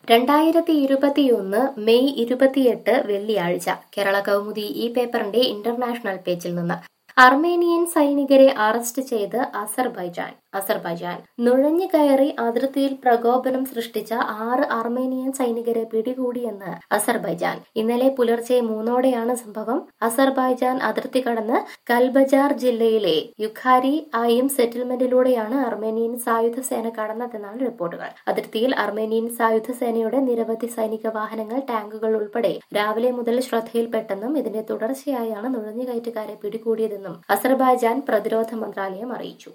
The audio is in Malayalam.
രണ്ടായിരത്തി ഇരുപത്തിയൊന്ന് മെയ് ഇരുപത്തിയെട്ട് വെള്ളിയാഴ്ച കേരള കൗമുദി ഈ പേപ്പറിന്റെ ഇന്റർനാഷണൽ പേജിൽ നിന്ന് അർമേനിയൻ സൈനികരെ അറസ്റ്റ് ചെയ്ത് അസർബൈജാൻ അസർബൈജാൻ നുഴഞ്ഞു കയറി അതിർത്തിയിൽ പ്രകോപനം സൃഷ്ടിച്ച ആറ് അർമേനിയൻ സൈനികരെ പിടികൂടിയെന്ന് അസർബൈജാൻ ഇന്നലെ പുലർച്ചെ മൂന്നോടെയാണ് സംഭവം അസർബൈജാൻ അതിർത്തി കടന്ന് കൽബജാർ ജില്ലയിലെ യുഖാരി ആയും സെറ്റിൽമെന്റിലൂടെയാണ് അർമേനിയൻ സായുധ സേന കടന്നതെന്നാണ് റിപ്പോർട്ടുകൾ അതിർത്തിയിൽ അർമേനിയൻ സായുധ സേനയുടെ നിരവധി സൈനിക വാഹനങ്ങൾ ടാങ്കുകൾ ഉൾപ്പെടെ രാവിലെ മുതൽ ശ്രദ്ധയിൽപ്പെട്ടെന്നും ഇതിന്റെ തുടർച്ചയായാണ് നുഴഞ്ഞുകയറ്റക്കാരെ പിടികൂടിയതെന്നും അസർബൈജാൻ പ്രതിരോധ മന്ത്രാലയം അറിയിച്ചു